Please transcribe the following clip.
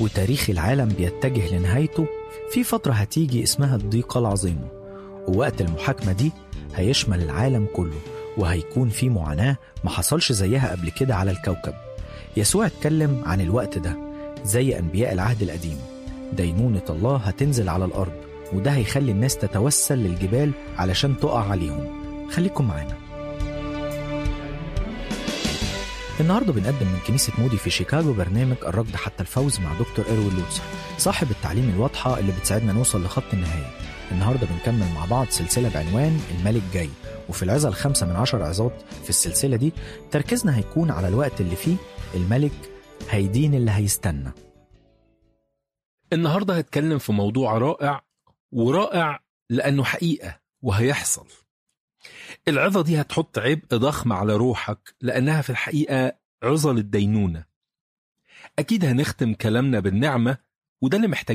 وتاريخ العالم بيتجه لنهايته في فترة هتيجي اسمها الضيقة العظيمة ووقت المحاكمة دي هيشمل العالم كله وهيكون في معاناة ما حصلش زيها قبل كده على الكوكب يسوع اتكلم عن الوقت ده زي أنبياء العهد القديم دينونة الله هتنزل على الأرض وده هيخلي الناس تتوسل للجبال علشان تقع عليهم خليكم معانا النهارده بنقدم من كنيسة مودي في شيكاغو برنامج الركض حتى الفوز مع دكتور إيروين لوتسر صاحب التعليم الواضحة اللي بتساعدنا نوصل لخط النهاية النهارده بنكمل مع بعض سلسلة بعنوان الملك جاي وفي العظة الخامسة من عشر عظات في السلسلة دي تركيزنا هيكون على الوقت اللي فيه الملك هيدين اللي هيستنى النهارده هتكلم في موضوع رائع ورائع لأنه حقيقة وهيحصل العظة دي هتحط عبء ضخم على روحك لأنها في الحقيقة عظة للدينونة أكيد هنختم كلامنا بالنعمة وده اللي محتاج